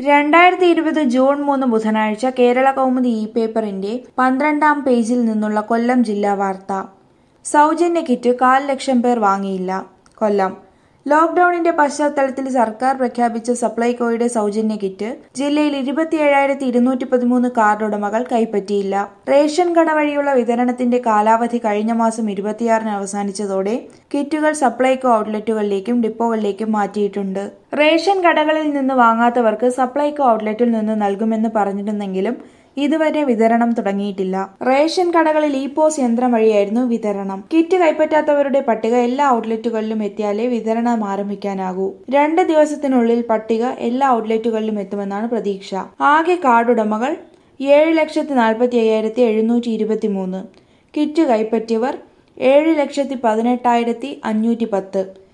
രണ്ടായിരത്തി ഇരുപത് ജൂൺ മൂന്ന് ബുധനാഴ്ച കേരള കൗമുദി ഇ പേപ്പറിന്റെ പന്ത്രണ്ടാം പേജിൽ നിന്നുള്ള കൊല്ലം ജില്ലാ വാർത്ത സൗജന്യ കിറ്റ് കാൽ ലക്ഷം പേർ വാങ്ങിയില്ല കൊല്ലം ലോക്ഡൌണിന്റെ പശ്ചാത്തലത്തിൽ സർക്കാർ പ്രഖ്യാപിച്ച സപ്ലൈകോയുടെ സൗജന്യ കിറ്റ് ജില്ലയിൽ ഇരുപത്തിയേഴായിരത്തി ഇരുന്നൂറ്റി പതിമൂന്ന് കാർഡ് ഉടമകൾ കൈപ്പറ്റിയില്ല റേഷൻ കട വഴിയുള്ള വിതരണത്തിന്റെ കാലാവധി കഴിഞ്ഞ മാസം ഇരുപത്തിയാറിന് അവസാനിച്ചതോടെ കിറ്റുകൾ സപ്ലൈകോ ഔട്ട്ലെറ്റുകളിലേക്കും ഡിപ്പോകളിലേക്കും മാറ്റിയിട്ടുണ്ട് റേഷൻ കടകളിൽ നിന്ന് വാങ്ങാത്തവർക്ക് സപ്ലൈകോ ഔട്ട്ലെറ്റിൽ നിന്ന് നൽകുമെന്ന് പറഞ്ഞിരുന്നെങ്കിലും ഇതുവരെ വിതരണം തുടങ്ങിയിട്ടില്ല റേഷൻ കടകളിൽ ഇ പോസ് യന്ത്രം വഴിയായിരുന്നു വിതരണം കിറ്റ് കൈപ്പറ്റാത്തവരുടെ പട്ടിക എല്ലാ ഔട്ട്ലെറ്റുകളിലും എത്തിയാലേ വിതരണം ആരംഭിക്കാനാകൂ രണ്ട് ദിവസത്തിനുള്ളിൽ പട്ടിക എല്ലാ ഔട്ട്ലെറ്റുകളിലും എത്തുമെന്നാണ് പ്രതീക്ഷ ആകെ കാർഡ് ഉടമകൾ ഏഴ് ലക്ഷത്തി നാൽപ്പത്തി അയ്യായിരത്തി എഴുന്നൂറ്റി ഇരുപത്തി മൂന്ന് കിറ്റ് കൈപ്പറ്റിയവർ ഏഴ് ലക്ഷത്തി പതിനെട്ടായിരത്തി അഞ്ഞൂറ്റി പത്ത്